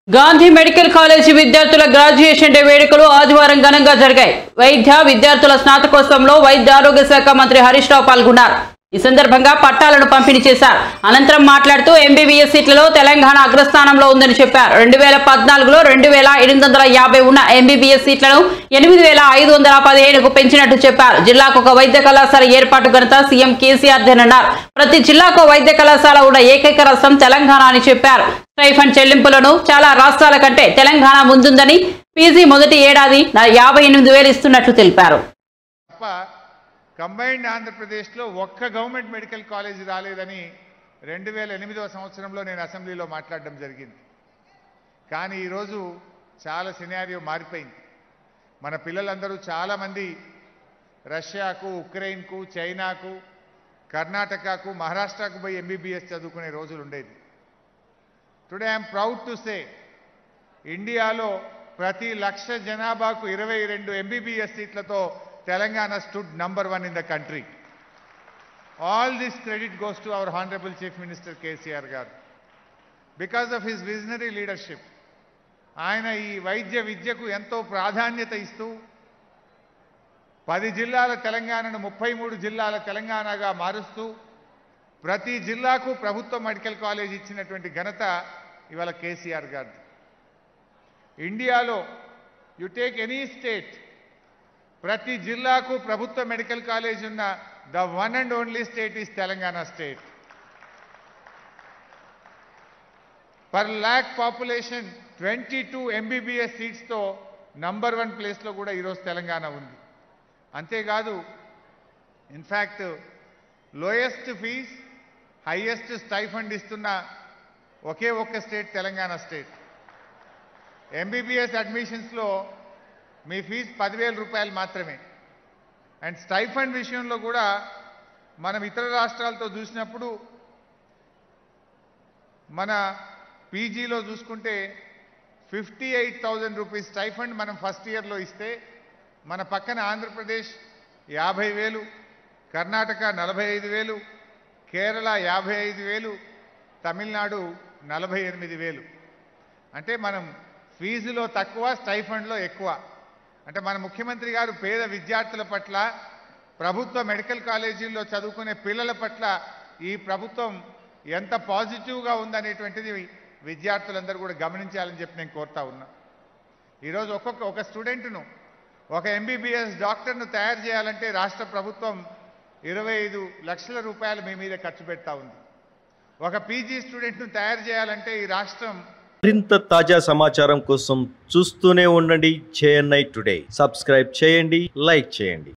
Gandhi medical college విద్యార్థుల graduation day వేడుకలు ఆదివారం ఘనంగా జరిగాయి వైద్య విద్యార్థుల స్నాతకోత్సవంలో వైద్య ఆరోగ్య శాఖ మంత్రి హరీష్ రావు పాల్గొన్నారు ఈ సందర్భంగా పట్టాలను పంపిణీ చేశారు అనంతరం మాట్లాడుతూ ఎంబీబీఎస్ సీట్లలో తెలంగాణ అగ్రస్థానంలో ఉందని చెప్పారు రెండు వేల పద్నాలుగులో రెండు వేల ఎనిమిది వందల యాభై ఉన్న ఎంబీబీఎస్ సీట్లను ఎనిమిది వేల ఐదు వందల పదిహేనుకు పెంచినట్టు చెప్పారు జిల్లాకు ఒక వైద్య కళాశాల ఏర్పాటు ఘనత సీఎం కేసీఆర్ దేనన్నారు ప్రతి జిల్లాకు వైద్య కళాశాల ఉన్న ఏకైక రాష్ట్రం తెలంగాణ అని చెప్పారు స్టైఫండ్ చెల్లింపులను చాలా రాష్ట్రాల కంటే తెలంగాణ ముందుందని పీజీ మొదటి ఏడాది నా- యాభై ఎనిమిది వేలు ఇస్తున్నట్లు తెలిపారు తప్ప కంబైన్డ్ ఆంధ్రప్రదేశ్లో ఒక్క గవర్నమెంట్ మెడికల్ కాలేజ్ రాలేదని రెండు వేల ఎనిమిదవ సంవత్సరంలో నేను అసెంబ్లీలో మాట్లాడడం జరిగింది కానీ ఈరోజు చాలా సినారియో మారిపోయింది మన పిల్లలందరూ చాలామంది రష్యాకు ఉక్రెయిన్కు చైనాకు కర్ణాటకకు మహారాష్ట్రకు పోయి ఎంబీబీఎస్ చదువుకునే రోజులు ఉండేది today I'm proud to say ఇండియాలో ప్రతి లక్ష జనాభాకు ఇరవై రెండు ఎంబీబీఎస్ సీట్లతో Telangana stood number one in the country all this credit goes to our honourable chief minister KCR garu because of his visionary leadership ఆయన ఈ వైద్య విద్యకు ఎంతో ప్రాధాన్యత ఇస్తూ పది జిల్లాల తెలంగాణను ముప్పై మూడు జిల్లాల తెలంగాణగా మారుస్తూ ప్రతి జిల్లాకు ప్రభుత్వ మెడికల్ కాలేజ్ ఇచ్చినటువంటి ఘనత ఇవాళ కేసీఆర్ గారిది ఇండియాలో యు టేక్ ఎనీ స్టేట్ ప్రతి జిల్లాకు ప్రభుత్వ మెడికల్ కాలేజ్ ఉన్న the one and only state is Telangana state per lakh population twenty two MBBS సీట్స్తో నంబర్ వన్ ప్లేస్లో కూడా ఈరోజు తెలంగాణ ఉంది అంతేకాదు in fact lowest fee highest stipend ఇస్తున్న ఒకే ఒక్క స్టేట్ తెలంగాణ స్టేట్ ఎంబీబీఎస్ అడ్మిషన్స్లో మీ ఫీజు పదివేల రూపాయలు మాత్రమే అండ్ స్టైఫండ్ విషయంలో కూడా మనం ఇతర రాష్ట్రాలతో చూసినప్పుడు మన పీజీలో చూసుకుంటే fifty eight thousand rupees stipend మనం ఫస్ట్ ఇయర్లో ఇస్తే మన పక్కన ఆంధ్రప్రదేశ్ యాభై వేలు కర్ణాటక నలభై ఐదు వేలు కేరళ యాభై ఐదు వేలు తమిళనాడు నలభై ఎనిమిది వేలు అంటే మనం ఫీజులో తక్కువ స్టైఫండ్లో ఎక్కువ అంటే మన ముఖ్యమంత్రి గారు పేద విద్యార్థుల పట్ల ప్రభుత్వ మెడికల్ కాలేజీల్లో చదువుకునే పిల్లల పట్ల ఈ ప్రభుత్వం ఎంత పాజిటివ్గా ఉందనేటువంటిది విద్యార్థులందరూ కూడా గమనించాలని చెప్పి నేను కోరుతా ఉన్నా ఈరోజు ఒక్కొక్క ఒక స్టూడెంట్ను ఒక ఎంబీబీఎస్ డాక్టర్ను తయారు చేయాలంటే రాష్ట్ర ప్రభుత్వం ఇరవై ఐదు లక్షల రూపాయలు మీ మీద ఖర్చు పెడతా ఉంది ఒక పీజీ స్టూడెంట్ను తయారు చేయాలంటే ఈ రాష్ట్రం మరింత తాజా సమాచారం కోసం చూస్తూనే ఉండండి చేఎన్ఐ టుడే సబ్స్క్రైబ్ చేయండి లైక్ చేయండి